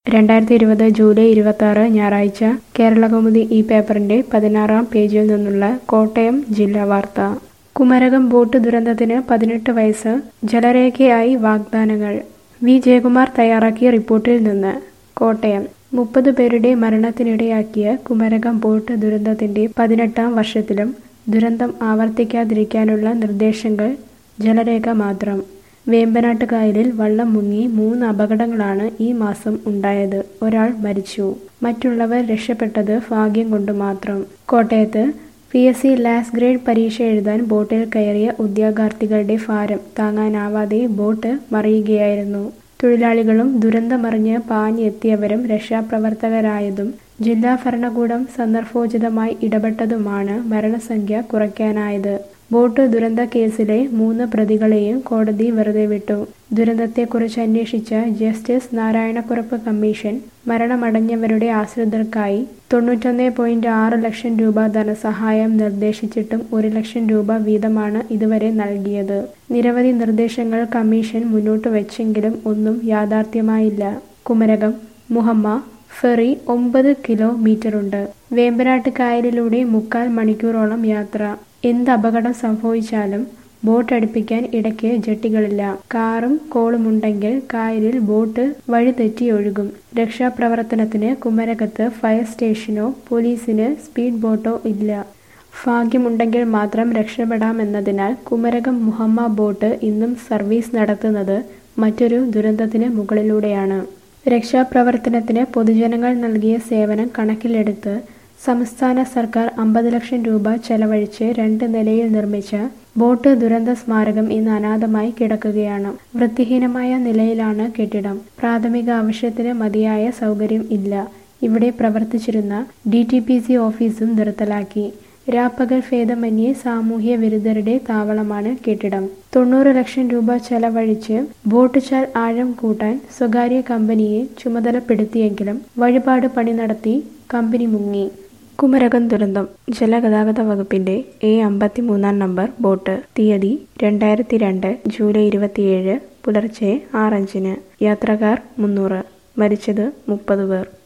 രണ്ടായിരത്തി ഇരുപത് ജൂലൈ ഇരുപത്തി ഞായറാഴ്ച കേരളകൗമുദി ഈ പേപ്പറിന്റെ പതിനാറാം പേജിൽ നിന്നുള്ള കോട്ടയം ജില്ലാ വാർത്ത കുമരകം ബോട്ട് ദുരന്തത്തിന് പതിനെട്ട് വയസ്സ് ജലരേഖയായി വാഗ്ദാനങ്ങൾ വി ജയകുമാർ തയ്യാറാക്കിയ റിപ്പോർട്ടിൽ നിന്ന് കോട്ടയം മുപ്പത് പേരുടെ മരണത്തിനിടയാക്കിയ കുമരകം ബോട്ട് ദുരന്തത്തിന്റെ പതിനെട്ടാം വർഷത്തിലും ദുരന്തം ആവർത്തിക്കാതിരിക്കാനുള്ള നിർദ്ദേശങ്ങൾ ജലരേഖ മാത്രം വേമ്പനാട്ട് കായലിൽ വള്ളം മുങ്ങി മൂന്ന് അപകടങ്ങളാണ് ഈ മാസം ഉണ്ടായത് ഒരാൾ മരിച്ചു മറ്റുള്ളവർ രക്ഷപ്പെട്ടത് ഭാഗ്യം കൊണ്ട് മാത്രം കോട്ടയത്ത് P S C last grade പരീക്ഷ എഴുതാൻ ബോട്ടിൽ കയറിയ ഉദ്യോഗാർത്ഥികളുടെ ഭാരം താങ്ങാനാവാതെ ബോട്ട് മറിയുകയായിരുന്നു തൊഴിലാളികളും ദുരന്തമറിഞ്ഞ് പാഞ്ഞെത്തിയവരും രക്ഷാപ്രവർത്തകരായതും ജില്ലാ ഭരണകൂടം സന്ദർഭോചിതമായി ഇടപെട്ടതുമാണ് മരണസംഖ്യ കുറയ്ക്കാനായത് ബോട്ട് ദുരന്ത കേസിലെ മൂന്ന് പ്രതികളെയും കോടതി വെറുതെ വിട്ടു ദുരന്തത്തെക്കുറിച്ച് അന്വേഷിച്ച ജസ്റ്റിസ് നാരായണക്കുറപ്പ് കമ്മീഷൻ മരണമടഞ്ഞവരുടെ ആശ്രിതർക്കായി തൊണ്ണൂറ്റൊന്ന് പോയിന്റ് ആറ് ലക്ഷം രൂപ ധനസഹായം നിർദ്ദേശിച്ചിട്ടും ഒരു ലക്ഷം രൂപ വീതമാണ് ഇതുവരെ നൽകിയത് നിരവധി നിർദ്ദേശങ്ങൾ കമ്മീഷൻ മുന്നോട്ട് വെച്ചെങ്കിലും ഒന്നും യാഥാർത്ഥ്യമായില്ല കുമരകം മുഹമ്മ ഫെറി ഒമ്പത് കിലോമീറ്ററുണ്ട് വേമ്പനാട്ട് കായലിലൂടെ മുക്കാൽ മണിക്കൂറോളം യാത്ര എന്ത് അപകടം സംഭവിച്ചാലും ബോട്ട് അടുപ്പിക്കാൻ ഇടയ്ക്ക് ജെട്ടികളില്ല കാറും കോളുമുണ്ടെങ്കിൽ കായലിൽ ബോട്ട് വഴി തെറ്റി ഒഴുകും രക്ഷാപ്രവർത്തനത്തിന് കുമരകത്ത് ഫയർ സ്റ്റേഷനോ പോലീസിന് സ്പീഡ് ബോട്ടോ ഇല്ല ഭാഗ്യമുണ്ടെങ്കിൽ മാത്രം രക്ഷപ്പെടാമെന്നതിനാൽ കുമരകം മുഹമ്മ ബോട്ട് ഇന്നും സർവീസ് നടത്തുന്നത് മറ്റൊരു ദുരന്തത്തിന് മുകളിലൂടെയാണ് രക്ഷാപ്രവർത്തനത്തിന് പൊതുജനങ്ങൾ നൽകിയ സേവനം കണക്കിലെടുത്ത് സംസ്ഥാന സർക്കാർ അമ്പത് ലക്ഷം രൂപ ചെലവഴിച്ച് രണ്ട് നിലയിൽ നിർമ്മിച്ച ബോട്ട് ദുരന്ത സ്മാരകം ഇന്ന് അനാഥമായി കിടക്കുകയാണ് വൃത്തിഹീനമായ നിലയിലാണ് കെട്ടിടം പ്രാഥമിക ആവശ്യത്തിന് മതിയായ സൗകര്യം ഇല്ല ഇവിടെ പ്രവർത്തിച്ചിരുന്ന ഡി ടി പി സി ഓഫീസും നിർത്തലാക്കി രാപ്പകൽ ഭേദമന്യേ സാമൂഹ്യ വിരുദ്ധരുടെ താവളമാണ് കെട്ടിടം തൊണ്ണൂറ് ലക്ഷം രൂപ ചെലവഴിച്ച് ബോട്ട് ചാൽ ആഴം കൂട്ടാൻ സ്വകാര്യ കമ്പനിയെ ചുമതലപ്പെടുത്തിയെങ്കിലും വഴിപാട് പണി നടത്തി കമ്പനി മുങ്ങി കുമരകം ദുരന്തം ജലഗതാഗത വകുപ്പിന്റെ എ അമ്പത്തി മൂന്നാം നമ്പർ ബോട്ട് തീയതി രണ്ടായിരത്തി രണ്ട് ജൂലൈ ഇരുപത്തിയേഴ് പുലർച്ചെ ആറഞ്ചിന് യാത്രക്കാർ മുന്നൂറ് മരിച്ചത് മുപ്പത് പേർ